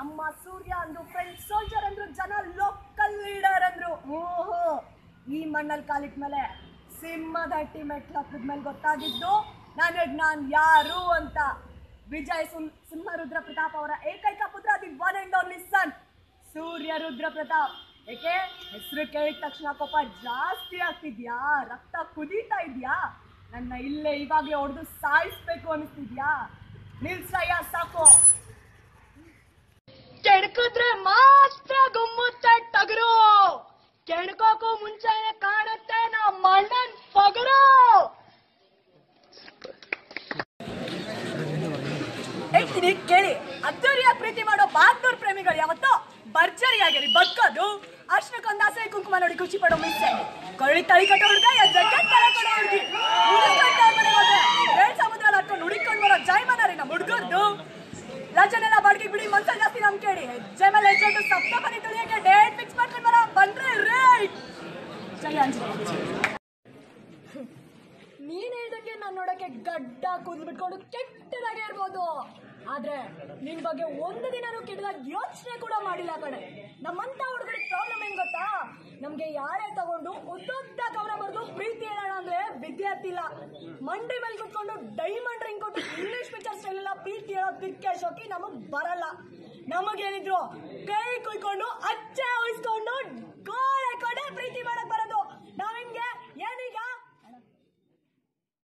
ನಮ್ಮ ಸೂರ್ಯ ಅಂದ್ರು friend soldier ಅಂದ್ರು ಜನ ಲೋಕಲ್ ಲೀಡರ್ ಅಂದ್ರು ಓಹೋ ಈ ಮಣ್ಣಲ್ಲಿ ಕಾಲಿಟ್ ಮೇಲೆ ಸಿಂಹದ ಹಟ್ಟಿ ಮೆಟ್ಲು ಹತ್ತದ ಮೇಲೆ ಗೊತ್ತಾಗಿದ್ದು ನನಗ್ ನಾನ್ ಯಾರು ಅಂತ ವಿಜಯ್ ಸುಮ್ ಸಿಂಹ ರುದ್ರ ಪ್ರತಾಪ್ ಅವರ ಏಕೈಕ ಪುತ್ರ the one and only son Surya Rudra Pratap ಏಕೆ ಹೆಸರು ಕೇಳಿದ ತಕ್ಷಣ ಕೋಪ ಜಾಸ್ತಿ ಆಗ್ತಿದ್ಯಾ ರಕ್ತ ಕುದೀತಾ ಇದ್ಯಾ ನನ್ನ ಇಲ್ಲೇ ಇವಾಗ್ಲೇ ಹೊಡೆದು ಸಾಯಿಸ್ಬೇಕು ಅನಿಸ್ತಿದ್ಯಾ ನಿಲ್ಸಯ್ಯ ಸಾಕು ಕೆಣಕಿದ್ರೆ ಮಾತ್ರ ಗುಮ್ಮುತ್ತೆ ಟಗರು ಕೆಣಕೋಕು ಮುಂಚೆನೆ ಕಾಣುತ್ತೆ ನಮ್ಮ ಅಣ್ಣನ್ ಪಗರು ಹೇಳ್ತೀನಿ ಕೇಳಿ ಅದ್ದೂರಿಯಾಗಿ ಪ್ರೀತಿ ಮಾಡೋ ಬಹದ್ದೂರ್ ಪ್ರೇಮಿಗಳು ಯಾವತ್ತೋ ಭರ್ಜರಿಯಾಗಿರಿ ಬದುಕೋದು ಅರ್ಶನಕ್ಕೊಂದು ಆಸೆ ಕುಂಕುಮ ನೋಡಿ ಖುಷಿ ಪಡೋ ಮಿಸ್ಸೆ ಕಳ್ಳಿ ತಳಿ ಕಟ್ಟೋ ಹುಡುಗ ಎದ್ದಕ್ಕೆ ತಲೆ ಕೊಡೋ ಹುಡುಗಿ ಏಳ್ ಸಮುದ್ರ ಹತ್ಕೊಂಡು ಹುಡುಕೊಂಡು ಬರೋ ಜೈಮನ ರೀ ನಮ್ಮ ಹುಡುಗರ್ದು ಲಜನೆಲ್ಲ ಬಾಡಿಗೆ ಬಿಡಿ ಮನ್ಸಲ್ಲಿ ಜಾಸ್ತಿ ನಮ್ ಕೇಳಿ ಹೆಜ್ಜೆ ಮೇಲೆ ಹೆಜ್ಜೆ ಇಟ್ಟು ಸಪ್ತಪದಿ ತುಳಿಯಕ್ಕೆ ಡೇಟ್ ಫಿಕ್ಸ್ ಮಾಡ್ಕೊಂಡು ಬರೋ ಬಂದ್ರೆ ರೈಟ್ ಜೈ ಆಂಜನೇಯ ನೀನ್ ಹೇಳ್ದಂಗೆ ನಾನು ನೋಡಕ್ಕೆ ಗಡ್ಡ ಕೂದಲು ಬಿಟ್ಕೊಂಡು ಕೆಟ್ಟದಾಗೆ ಇರ್ಬೋದು ಆದ್ರೆ ನಿನ್ ಬಗ್ಗೆ ಒಂದು ದಿನನೂ ಕೆಟ್ಟದಾಗ ಯೋಚನೆ ಕೂಡ ಮಾಡಿಲ್ಲ ಕಣೆ ನಮ್ಮಂತ ಹುಡುಗರಿಗೆ ಪ್ರಾಬ್ಲಮ್ ಏನ್ ಗೊತ್ತಾ ನಮ್ಗೆ ಯಾರೇ ತಗೊಂಡು ಉದ್ದುದ್ದ ಕವನ ಬರೆದು ಪ್ರೀತಿ ಹೇಳೋಣ ಅಂದ್ರೆ ವಿದ್ಯಾರ್ಥಿ ಇಲ್ಲ ಮಂಡಿ ಮೇಲೆ ಕುತ್ಕೊಂಡು ಡೈಮಂಡ್ ರಿಂಗ್ ಕೊಟ್ಟು ಇಂಗ್ಲಿಷ್ ಪಿಕ್ಚರ್ ಸ್ಟೈಲ್ ಎಲ್ಲ ಪ್ರೀತಿ ಹೇಳೋ ಪಿಕ್ಕೆ ಶೋಕಿ ನಮಗ್ ಬರಲ್ಲ ನಮಗೇನಿದ್ರು ಕೈ ಕುಯ್ಕೊಂಡು ಅಚ್ಚೆ ಉಯಿಸ್ಕೊಂಡು ಗೋಳೆ ಕೊಡೆ ಪ್ರೀತಿ ಮಾಡಕ್ ಬರೋ